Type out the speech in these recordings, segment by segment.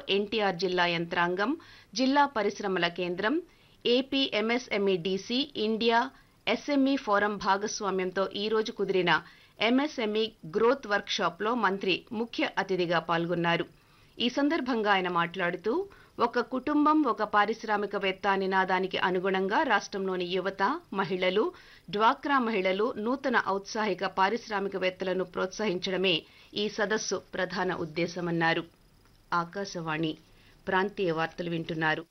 ఎన్టీఆర్ జిల్లా యంత్రాంగం జిల్లా పరిశ్రమల కేంద్రం AP MSME DC India SME forum భాగస్వామ్యంతో ఈ రోజు కుదిరిన ఎంఎస్ఎంఈ గ్రోత్ వర్క్షాప్లో మంత్రి ముఖ్య అతిథిగా పాల్గొన్నారు ఈ సందర్భంగా ఆయన మాట్లాడుతూ ఒక కుటుంబం ఒక పారిశ్రామికవేత్త నినాదానికి అనుగుణంగా రాష్ట్రంలోని యువత మహిళలు డ్వాక్రా మహిళలు నూతన ఔత్సాహిక పారిశ్రామికవేత్తలను ప్రోత్సహించడమే ఈ సదస్సు ప్రధాన ఉద్దేశమన్నారు ఆకాశవాణి ప్రాంతీయ వార్తలు వింటున్నారు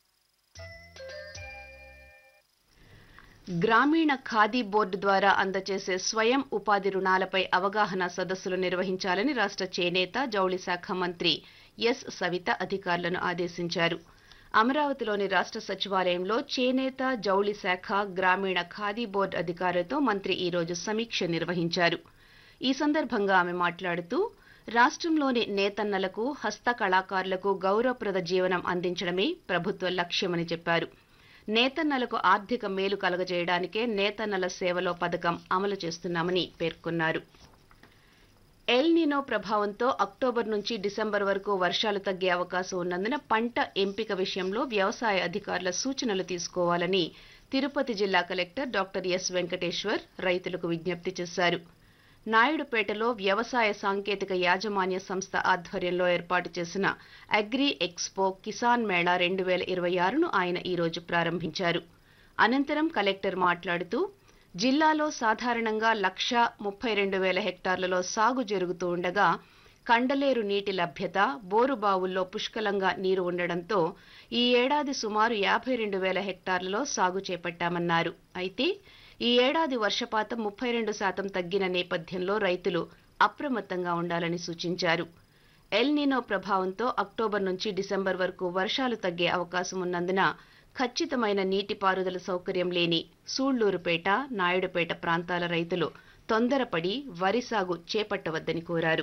గ్రామీణ ఖాదీ బోర్డు ద్వారా అందజేసే స్వయం ఉపాధి రుణాలపై అవగాహన సదస్సులు నిర్వహించాలని రాష్ట్ర చేనేత జౌళి శాఖ మంత్రి ఎస్ సవిత అధికారులను ఆదేశించారు అమరావతిలోని రాష్ట్ర సచివాలయంలో చేనేత జౌళి శాఖ గ్రామీణ ఖాదీ బోర్డు అధికారులతో మంత్రి ఈ రోజు సమీక్ష నిర్వహించారు ఈ సందర్భంగా ఆమె మాట్లాడుతూ రాష్ట్రంలోని నేతన్నలకు హస్త కళాకారులకు గౌరవప్రద జీవనం అందించడమే ప్రభుత్వ లక్ష్యమని చెప్పారు నేతన్నలకు ఆర్థిక మేలు కలగజేయడానికే నేతన్నల సేవలో పథకం అమలు చేస్తున్నామని పేర్కొన్నారు ఎల్ నినో ప్రభావంతో అక్టోబర్ నుంచి డిసెంబర్ వరకు వర్షాలు తగ్గే అవకాశం ఉన్నందున పంట ఎంపిక విషయంలో వ్యవసాయ అధికారుల సూచనలు తీసుకోవాలని తిరుపతి జిల్లా కలెక్టర్ డాక్టర్ ఎస్ వెంకటేశ్వర్ రైతులకు విజ్ఞప్తి చేశారు నాయుడుపేటలో వ్యవసాయ సాంకేతిక యాజమాన్య సంస్థ ఆధ్వర్యంలో ఏర్పాటు చేసిన అగ్రి ఎక్స్పో కిసాన్ మేళా రెండు వేల ఇరవై ఆరును ఆయన ఈరోజు ప్రారంభించారు అనంతరం కలెక్టర్ మాట్లాడుతూ జిల్లాలో సాధారణంగా లక్ష ముప్పై రెండు వేల హెక్టార్లలో సాగు జరుగుతూ ఉండగా కండలేరు నీటి లభ్యత బోరు బావుల్లో పుష్కలంగా నీరు ఉండడంతో ఈ ఏడాది సుమారు యాభై రెండు వేల హెక్టార్లలో సాగు చేపట్టామన్నారు అయితే ఈ ఏడాది వర్షపాతం ముప్పై రెండు శాతం తగ్గిన నేపథ్యంలో రైతులు అప్రమత్తంగా ఉండాలని సూచించారు ఎల్ నీనో ప్రభావంతో అక్టోబర్ నుంచి డిసెంబర్ వరకు వర్షాలు తగ్గే అవకాశం ఉన్నందున ఖచ్చితమైన నీటిపారుదల సౌకర్యం లేని సూళ్లూరుపేట నాయుడుపేట ప్రాంతాల రైతులు తొందరపడి వరి సాగు చేపట్టవద్దని కోరారు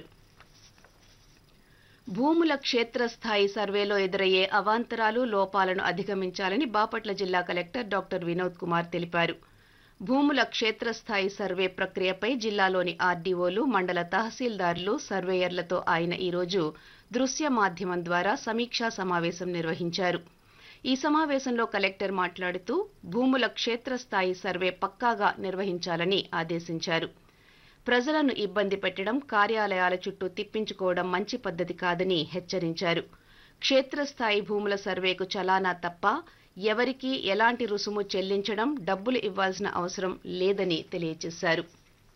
భూముల క్షేత్రస్థాయి సర్వేలో ఎదురయ్యే అవాంతరాలు లోపాలను అధిగమించాలని బాపట్ల జిల్లా కలెక్టర్ డాక్టర్ వినోద్ కుమార్ తెలిపారు భూముల క్షేత్రస్థాయి సర్వే ప్రక్రియపై జిల్లాలోని ఆర్డీఓలు మండల తహసీల్దారులు సర్వేయర్లతో ఆయన ఈరోజు దృశ్య మాధ్యమం ద్వారా సమీక్షా సమావేశం నిర్వహించారు ఈ సమావేశంలో కలెక్టర్ మాట్లాడుతూ భూముల క్షేత్రస్థాయి సర్వే పక్కాగా నిర్వహించాలని ఆదేశించారు ప్రజలను ఇబ్బంది పెట్టడం కార్యాలయాల చుట్టూ తిప్పించుకోవడం మంచి పద్ధతి కాదని హెచ్చరించారు క్షేత్రస్థాయి భూముల సర్వేకు చలానా తప్ప ఎవరికీ ఎలాంటి రుసుము చెల్లించడం డబ్బులు ఇవ్వాల్సిన అవసరం లేదని తెలియజేశారు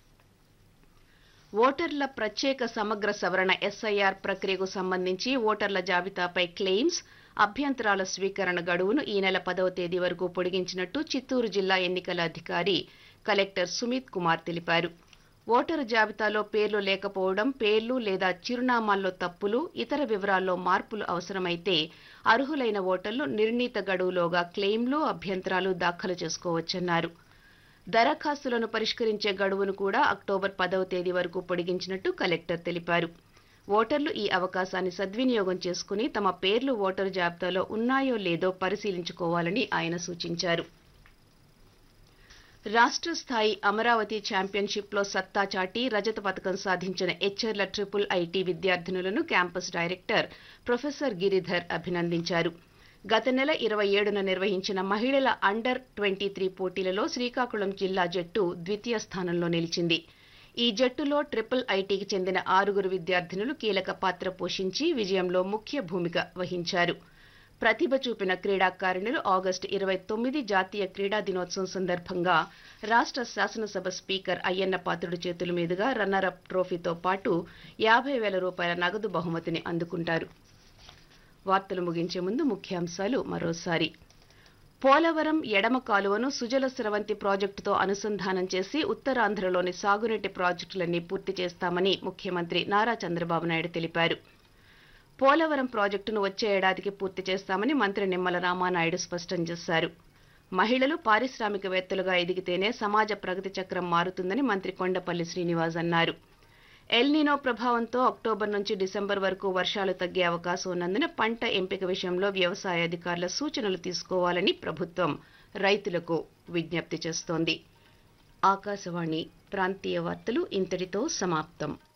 ఓటర్ల ప్రత్యేక సమగ్ర సవరణ ఎస్ఐఆర్ ప్రక్రియకు సంబంధించి ఓటర్ల జాబితాపై క్లెయిమ్స్ అభ్యంతరాల స్వీకరణ గడువును ఈ నెల పదవ తేదీ వరకు పొడిగించినట్టు చిత్తూరు జిల్లా ఎన్నికల అధికారి కలెక్టర్ సుమిత్ కుమార్ తెలిపారు ఓటరు జాబితాలో పేర్లు లేకపోవడం పేర్లు లేదా చిరునామాల్లో తప్పులు ఇతర వివరాల్లో మార్పులు అవసరమైతే అర్హులైన ఓటర్లు నిర్ణీత గడువులోగా క్లెయిమ్లు అభ్యంతరాలు దాఖలు చేసుకోవచ్చన్నారు దరఖాస్తులను పరిష్కరించే గడువును కూడా అక్టోబర్ పదవ తేదీ వరకు పొడిగించినట్టు కలెక్టర్ తెలిపారు ఓటర్లు ఈ అవకాశాన్ని సద్వినియోగం చేసుకుని తమ పేర్లు ఓటరు జాబితాలో ఉన్నాయో లేదో పరిశీలించుకోవాలని ఆయన సూచించారు రాష్ట్ర స్థాయి అమరావతి ఛాంపియన్షిప్లో సత్తా చాటి రజత పథకం సాధించిన హెచ్ఆర్ల ట్రిపుల్ ఐటీ విద్యార్థినులను క్యాంపస్ డైరెక్టర్ ప్రొఫెసర్ గిరిధర్ అభినందించారు గత నెల ఇరవై ఏడున నిర్వహించిన మహిళల అండర్ ట్వంటీ త్రీ పోటీలలో శ్రీకాకుళం జిల్లా జట్టు ద్వితీయ స్థానంలో నిలిచింది ఈ జట్టులో ట్రిపుల్ ఐటీకి చెందిన ఆరుగురు విద్యార్థినులు కీలక పాత్ర పోషించి విజయంలో ముఖ్య భూమిక వహించారు ప్రతిభ చూపిన క్రీడాకారిణులు ఆగస్టు ఇరవై తొమ్మిది జాతీయ క్రీడా దినోత్సవం సందర్భంగా రాష్ట్ర శాసనసభ స్పీకర్ అయ్యన్న పాత్రుడి చేతుల మీదుగా రన్నరప్ ట్రోఫీతో పాటు యాభై వేల రూపాయల నగదు బహుమతిని అందుకుంటారు వార్తలు ముగించే ముందు ముఖ్యాంశాలు మరోసారి పోలవరం ఎడమ కాలువను సుజల స్రవంతి ప్రాజెక్టుతో అనుసంధానం చేసి ఉత్తరాంధ్రలోని సాగునీటి ప్రాజెక్టులన్నీ పూర్తి చేస్తామని ముఖ్యమంత్రి నారా చంద్రబాబు నాయుడు తెలిపారు పోలవరం ప్రాజెక్టును వచ్చే ఏడాదికి పూర్తి చేస్తామని మంత్రి నిమ్మల రామానాయుడు స్పష్టం చేశారు మహిళలు పారిశ్రామికవేత్తలుగా ఎదిగితేనే సమాజ ప్రగతి చక్రం మారుతుందని మంత్రి కొండపల్లి శ్రీనివాస్ అన్నారు ఎల్నినో ప్రభావంతో అక్టోబర్ నుంచి డిసెంబర్ వరకు వర్షాలు తగ్గే అవకాశం ఉన్నందున పంట ఎంపిక విషయంలో వ్యవసాయ అధికారుల సూచనలు తీసుకోవాలని ప్రభుత్వం రైతులకు విజ్ఞప్తి చేస్తోంది ఆకాశవాణి ప్రాంతీయ వార్తలు ఇంతటితో సమాప్తం